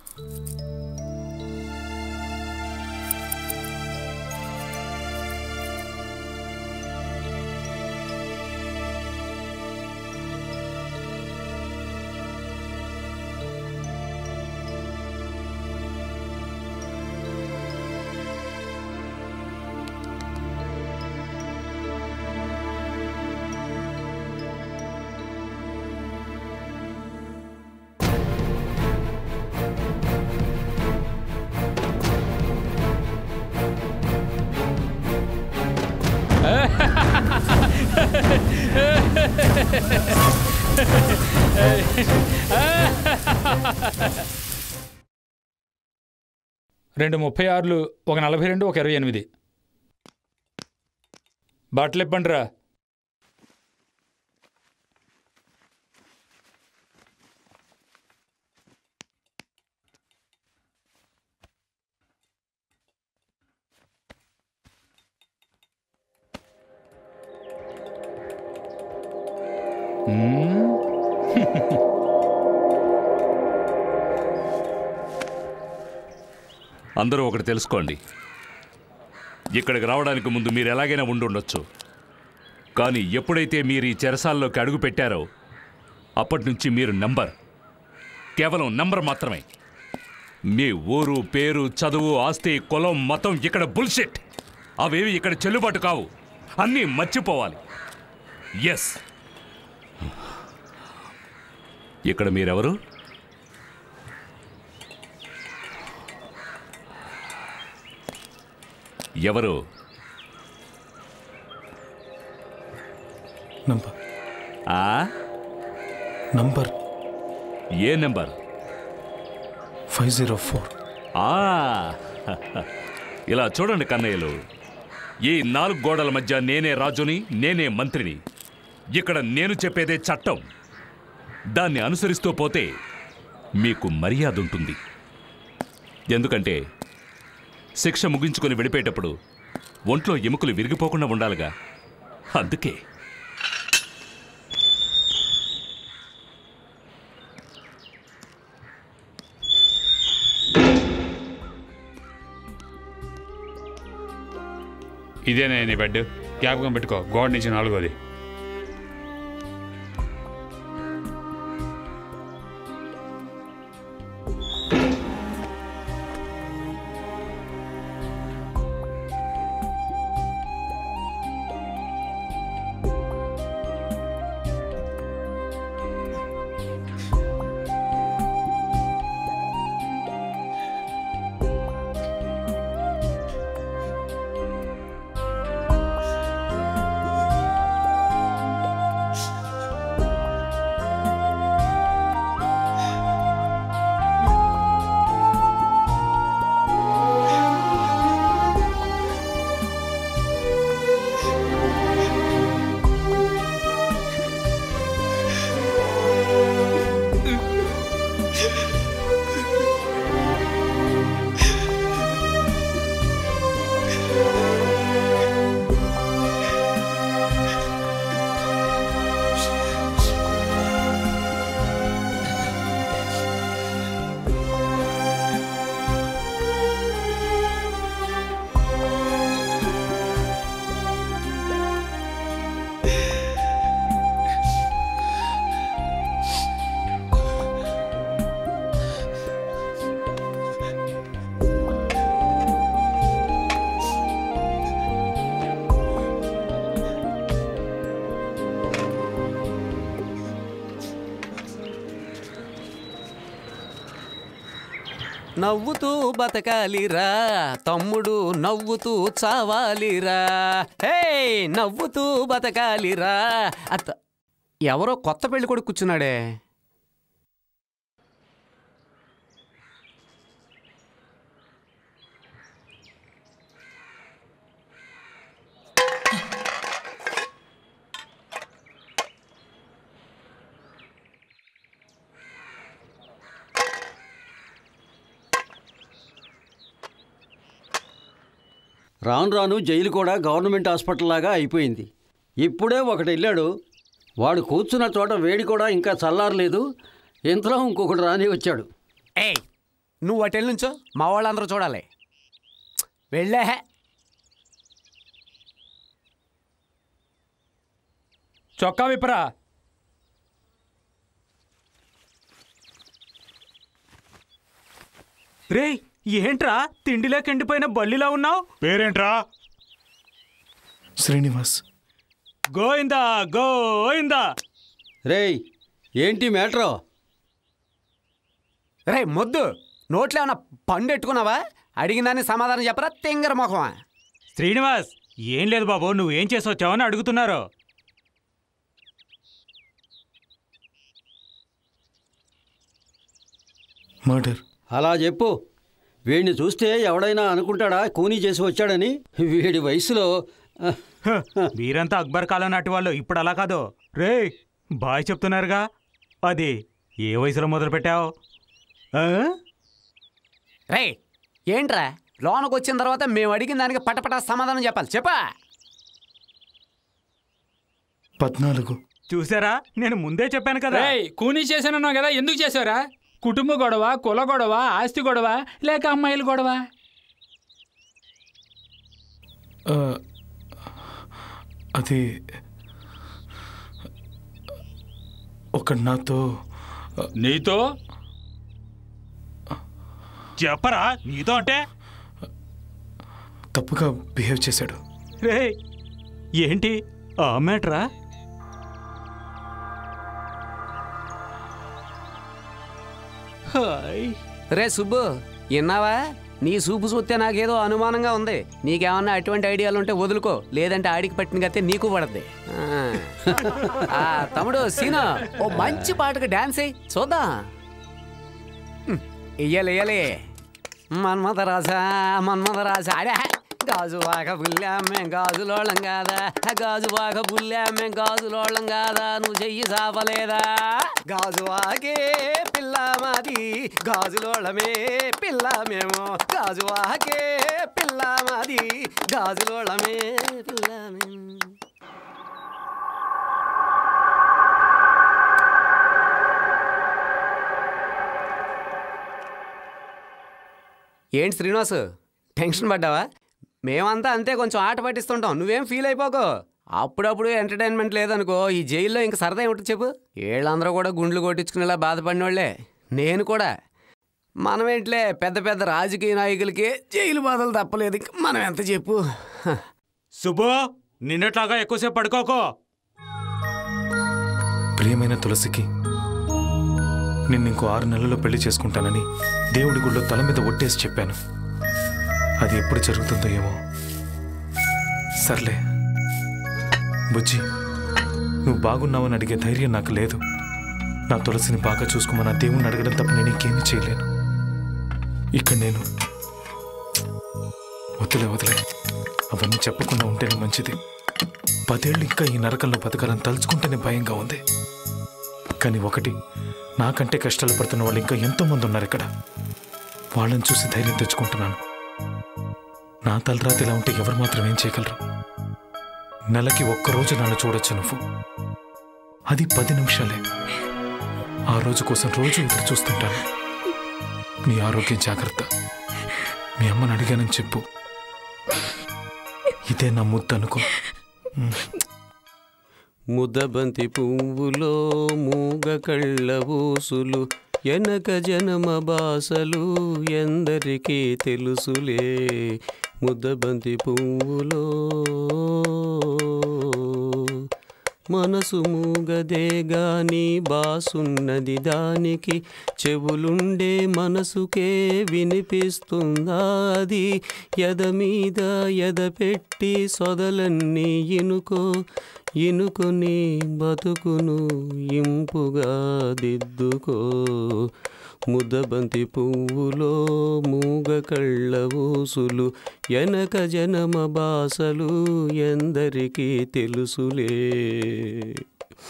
రెండు ముప్పై ఆరులు ఒక నలభై రెండు ఒక ఇరవై ఎనిమిది బట్టలు ఇప్పండి రా మ్మ్. అందరూ ఒకటి తెలుసుకోండి ఇక్కడికి రావడానికి ముందు మీరు ఎలాగైనా ఉండి ఉండొచ్చు కానీ ఎప్పుడైతే మీరు ఈ చెరసాల్లోకి అడుగు పెట్టారో అప్పటి నుంచి మీరు నంబర్ కేవలం నంబర్ మాత్రమే మీ ఊరు పేరు చదువు ఆస్తి కులం మతం ఇక్కడ బుల్షిట్ అవేవి ఇక్కడ చెల్లుబాటు కావు అన్నీ మర్చిపోవాలి ఎస్ ఇక్కడ మీరెవరు ఎవరు నంబర్ ఆ నంబర్ ఏ నెంబర్ ఫైవ్ జీరో ఫోర్ ఆ ఇలా చూడండి కన్నయ్యలు ఈ నాలుగు గోడల మధ్య నేనే రాజుని నేనే మంత్రిని ఇక్కడ నేను చెప్పేదే చట్టం దాన్ని అనుసరిస్తూ పోతే మీకు మర్యాద ఉంటుంది ఎందుకంటే శిక్ష ముగించుకొని వెళ్ళిపోయేటప్పుడు ఒంట్లో ఎముకలు విరిగిపోకుండా ఉండాలిగా అందుకే ఇదేనే నీ బెడ్ జ్ఞాపకం పెట్టుకో గోడ నుంచి నాలుగోది నవ్వుతూ బతకాలిరా తమ్ముడు నవ్వుతూ చావాలిరా హే నవ్వుతూ బతకాలిరా అత్త ఎవరో కొత్త పెళ్లి కొడుకు కూర్చున్నాడే రాను రాను జైలు కూడా గవర్నమెంట్ హాస్పిటల్ లాగా అయిపోయింది ఇప్పుడే ఒకటి వెళ్ళాడు వాడు కూర్చున్న చోట వేడి కూడా ఇంకా చల్లారలేదు ఇంతలో ఇంకొకటి రాని వచ్చాడు ఏయ్ నువ్వు అటెల్ నుంచో మా వాళ్ళందరూ చూడాలి వెళ్ళే చొక్కా విప్పరా రే ఏంట్రా తిండి లేక ఎండిపోయిన బల్లిలా ఉన్నావు పేరేంట్రా శ్రీనివాస్ గోయిందా గోయిందా రేయ్ ఏంటి మ్యాటరో రే మొద్దు నోట్లో ఏమన్నా పండు ఎట్టుకున్నావా అడిగిన దాన్ని సమాధానం చెప్పరా తింగర మొఖమా శ్రీనివాస్ ఏం లేదు బాబు నువ్వేం చేసి వచ్చావని అడుగుతున్నారు మర్డర్ అలా చెప్పు వీడిని చూస్తే ఎవడైనా అనుకుంటాడా కూనీ చేసి వచ్చాడని వీడి వయసులో ఆ, హ, మీరంతా అక్బర్ కాలం నాటి వాళ్ళు ఇప్పుడు అలా కాదు రే బాయ్ చెప్తున్నారుగా అది ఏ వయసులో మొదలు పెట్టావు రే ఏంట్రా లోనకు వచ్చిన తర్వాత మేము అడిగిన దానికి పటపట సమాధానం చెప్పాలి చెప్పా పద్నాలుగు చూసారా నేను ముందే చెప్పాను కదా రేయ్ కూనీ చేశానన్నావు కదా ఎందుకు చేశారా కుటుంబ గొడవ కుల గొడవ ఆస్తి గొడవ లేక అమ్మాయిల గొడవ ఆ, అది ఒకడు నాతో నీతో చెప్పరా నీతో అంటే తప్పుగా బిహేవ్ చేశాడు రే ఏంటి ఆ మ్యాటరా హాయ్ రే సుబ్బు విన్నావా నీ సూపు చూస్తే నాకేదో అనుమానంగా ఉంది నీకేమన్నా అటువంటి ఐడియాలు ఉంటే వదులుకో లేదంటే ఆడికి పట్టిన గతే నీకు పడద్ది ఆ. ఆ, తమ్ముడు సీను ఓ మంచి పాటకు డాన్స్ అయ్యి చూద్దాం హ్మ్, ఇయ్యాలి ఇయ్యాలి మన్మథ రాజా మన్మథ రాజా అడే గాజు బాగా బుల్లామే గాజులోళ్ళం కాదా గాజు బాగా బుల్లామే గాజులోళ్ళం కాదా నువ్వు చెయ్యి సాపలేదా గాజు వాకే పిల్ల మాది గాజులోళ్ళమే పిల్ల మేము గాజు వాకే పిల్ల మాది గాజులోళ్ళమే పిల్ల మేము ఏంటి శ్రీనివాసు టెన్షన్ పడ్డావా మేమంతా అంతే కొంచెం ఆట పట్టిస్తుంటాం నువ్వేం ఫీల్ అయిపోకో అప్పుడప్పుడు ఎంటర్టైన్మెంట్ లేదనుకో ఈ జైల్లో ఇంక సరదా ఏమిటి చెప్పు వీళ్ళందరూ కూడా గుండ్లు కొట్టించుకునేలా బాధపడిన వాళ్ళే నేను కూడా మనమేంట్లే పెద్ద పెద్ద రాజకీయ నాయకులకి జైలు బాధలు తప్పలేదు ఇంక మనం ఎంత చెప్పు హ. సుబ్బు నిన్నట్లాగా ఎక్కువసేపు పడుకోకో ప్రియమైన తులసికి నిన్ను ఇంకో ఆరు నెలల్లో పెళ్లి చేసుకుంటానని దేవుడి గుళ్ళో తల మీద ఒట్టేసి చెప్పాను అది ఎప్పుడు జరుగుతుందో ఏమో సర్లే బుజ్జి నువ్వు బాగున్నావని అడిగే ధైర్యం నాకు లేదు నా తులసిని బాగా చూసుకోమని ఆ దేవుణ్ణి అడగడం తప్ప నేను ఇంకేమీ చేయలేను ఇక్కడ నేను వదిలే వదిలే అవన్నీ చెప్పకుండా ఉంటేనే మంచిది పదేళ్ళు ఇంకా ఈ నరకంలో బతకాలని తలుచుకుంటేనే భయంగా ఉంది కానీ ఒకటి నాకంటే కష్టాలు పడుతున్న వాళ్ళు ఇంకా ఎంతో మంది ఉన్నారు ఇక్కడ వాళ్ళని చూసి ధైర్యం తెచ్చుకుంటున్నాను నా తలరాత ఇలా ఉంటే ఎవరు మాత్రం ఏం చేయగలరు నెలకి ఒక్కరోజు నన్ను చూడొచ్చు నువ్వు అది పది నిమిషాలే ఆ రోజు కోసం రోజు ఎదురు చూస్తుంటాను నీ ఆరోగ్యం జాగ్రత్త మీ అమ్మని అడిగానని చెప్పు ఇదే నా ముద్దు అనుకో ముద్దబంతి పువ్వులో మూగ కళ్ళ ఊసులు ఎనక జనమ బాసలు ఎందరికీ తెలుసులే ముద్దబంతి పువ్వులో మనసు మూగదే గాని బాసున్నది దానికి చెవులుండే మనసుకే వినిపిస్తుందా అది ఎద మీద ఎద పెట్టి సొదలన్నీ ఇనుకో ఇనుకొని బతుకును ఇంపుగా దిద్దుకో ముద్దబంతి పువ్వులో మూగ కళ్ళ ఊసులు ఎనక జనమ బాసలు ఎందరికీ తెలుసులే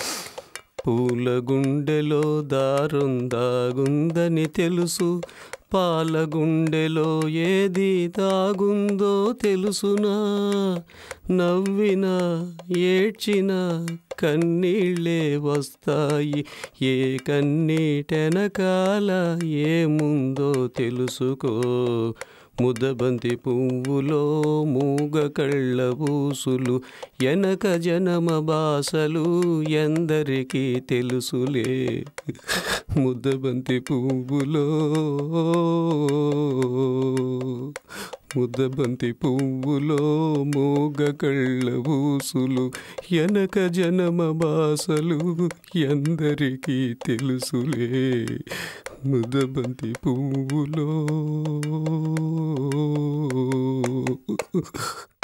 పూల గుండెలో దారుందాగుందని తెలుసు పాలగుండెలో ఏది తాగుందో తెలుసునా నవ్విన ఏడ్చిన కన్నీళ్ళే వస్తాయి ఏ కన్నీటెనకాల ఏముందో తెలుసుకో ముద్దబంతి పువ్వులో మూగ కళ్ళ ఊసులు ఎనక జనమ బాసలు ఎందరికీ తెలుసులే ముద్దబంతి పువ్వులో ముద్దబంతి పువ్వులో మూగ కళ్ళ ఊసులు ఎనక జనమ బాసలు ఎందరికీ తెలుసులే ముద్దబంతి పువ్వులో